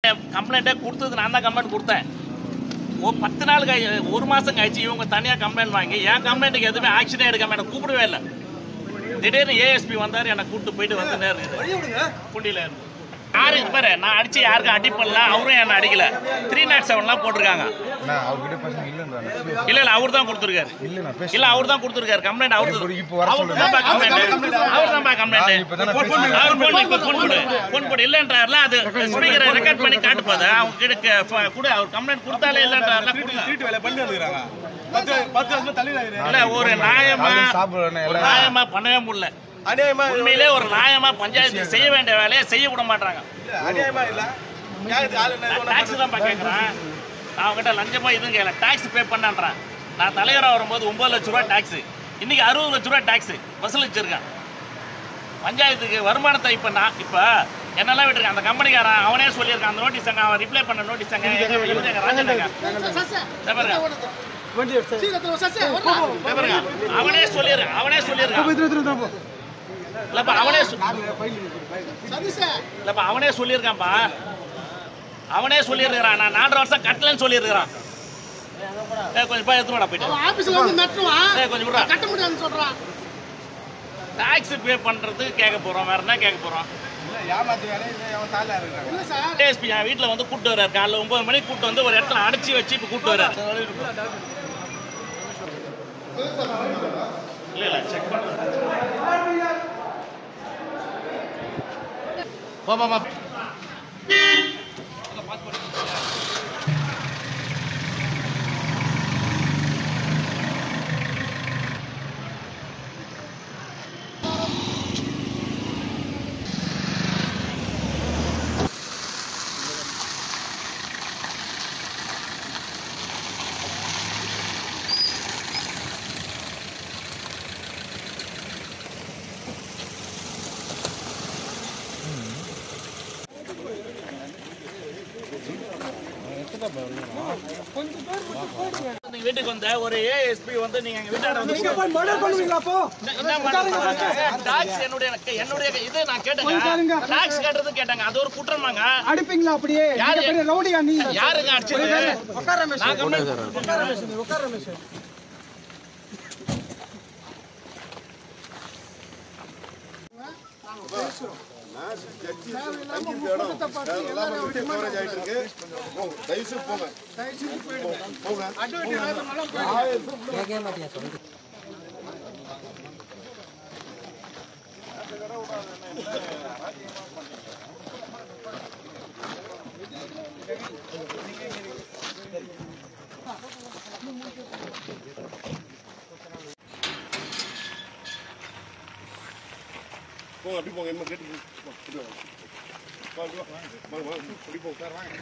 கம்ப்ளைண்ட்டே கொடுத்தது நான் தான் கம்ப்ளைண்ட் கொடுத்தேன் ஒரு பத்து நாள் கழி ஒரு மாதம் கழிச்சு இவங்க தனியாக கம்ப்ளைண்ட் வாங்கி என் கம்ப்ளைண்ட்டுக்கு எதுவுமே ஆக்ஷனே எடுக்காம என்னை கூப்பிடவே இல்லை திடீர்னு ஏஎஸ்பி வந்தார் என்னை கூப்பிட்டு போயிட்டு வந்து நேரம் குண்டியில் இருந்து யாரு இது பாரு நான் அடிச்சு யாருக்கும் அடி பண்ணல அவரும் என்ன அடிக்கல த்ரீ நாட் செவன்லாம் போட்டிருக்காங்க நான் அவர்கிட்ட பேசுங்க இல்லைன்றாங்க இல்ல இல்ல அவர் தான் கொடுத்துருக்காரு இல்லை நான் பேச இல்ல அவர் தான் கொடுத்துருக்காரு கம்ப்ளைண்ட் அவர் இப்போ- இப்போ வர அவர் தான் கம்ப்ளைண்ட் அவர் தான் நான் கம்ப்ளைண்ட் இப்பதானே பேசுறேன். அவர் போன் இப்ப போன் போடு போன் போடு இல்லன்றாருல அது ஸ்பீக்கரை ரெக்கார்ட் பண்ணி காட்டு போது அவங்க கிட்ட ஃப- கூட அவர் கம்ப்ளைண்ட் கொடுத்தாலே இல்லன்றாருல கொடுங்க வீட்டு வேலை பண்ணி வந்துக்கிறாங்க பத்து பத்து வருஷமா தள்ளி இருக்கிறேன் இல்ல ஒரு நியாயமா காலையில சாப்பிடுறேன்னு ஒரு எல்லாம் நியாயமா பண்ணவே முடியல அநியாயமா உண்மையிலே ஒரு நியாயமா பஞ்சாயத்து செய்ய வேண்டிய வேலையை செய்ய விட மாட்டாங்க இல்ல, அநியாயமா இல்ல கேக்குது ஆளு என்ன இது டாக்ஸ் தான் கேட்குறேன் நான் அவங்ககிட்ட லஞ்சமா எதுவும் கேட்கல டாக்ஸ் பே பண்ணான்றேன் நான் தலைவராக வரும்போது ஒன்பது லட்ச ரூபா டாக்ஸ் இன்னைக்கு அறுபது லட்ச ரூபா டாக்ஸ் வசூலிச்சிருக்கேன் பஞ்சாயத்துக்கு வருமானத்தை இப்போ நான் இப்போ என்னெல்லாம் விட்டுருக்கேன் அந்த கம்பெனிக்காரன் அவனே சொல்லியிருக்கான் அந்த நோட்டீஸ் அங்கே அவன் ரிப்ளை பண்ண நோட்டீஸ் அங்கே இவரு எங்க ராஜனுங்க இதோ பாருங்க. இதோ பாருங்க. அவனே சொல்லியிருக்கான் அவனே சொல்லியிருக்கான் இல்லப்பா அவனே சொ- இல்லப்பா அவனே சொல்லியிருக்கான்ப்பா அவனே சொல்லியிருக்கிறான் நான் நாலரை வருஷம் கட்டலன்னு சொல்லியிருக்கிறான் ஏ கொஞ்சம் போய் எடுத்து வாடா போயிட்டு ஆபீஸ்ல வந்து நட்டுவான் ஏய், கொஞ்சம் விட்றா. கட்ட முடியாதுன்னு சொல்றான் டாக்ஸ் பே பண்றதுக்கு கேட்க போறோம் வேற என்ன கேட்க போறோம் இல்ல, ஏமாத்து வேலை இது அவன் தாலா இருக்கிறாங்க இல்ல சார் டிஎஸ்பி என் வீட்டில் வந்து கூப்பிட்டு வர்றாரு காலைல ஒன்பது மணிக்கு கூப்பிட்டு வந்து ஒரு இடத்துல அடைச்சி வச்சு இப்போ கூப்பிட்டு வர்றாரு இல்லை இல்லை செக் பண்ணுறேன் பா பா பா நீங்க வீட்டுக்கு வந்த ஒரு ஏஎஸ்பி வந்து நீங்க எங்க வீட்டாண்ட வந்து என்ன பண்றாங்க? டாக்ஸ் என்னுடைய என்னுடைய இது நான் கேட்டேங்க டாக்ஸ் கேட்டது கேட்டாங்க அது ஒரு குற்றமாங்க அடிப்பீங்களா அப்படியே யாரு? நீங்க பெரிய ரவுடியா நீ யாருங்க அடிச்சது உட்கார ரமேஷ் நான் கம்ப்ளைண்ட் உட்கார ரமேஷ் நீ உட்கார ரமேஷ் போங்க அப்படி போங்க என்ன கேட்டு போங்க, இப்படி வாங்க. வாங்க, வாங்க, வாங்க, வாங்க, இப்படி போங்க, சார், வாங்க.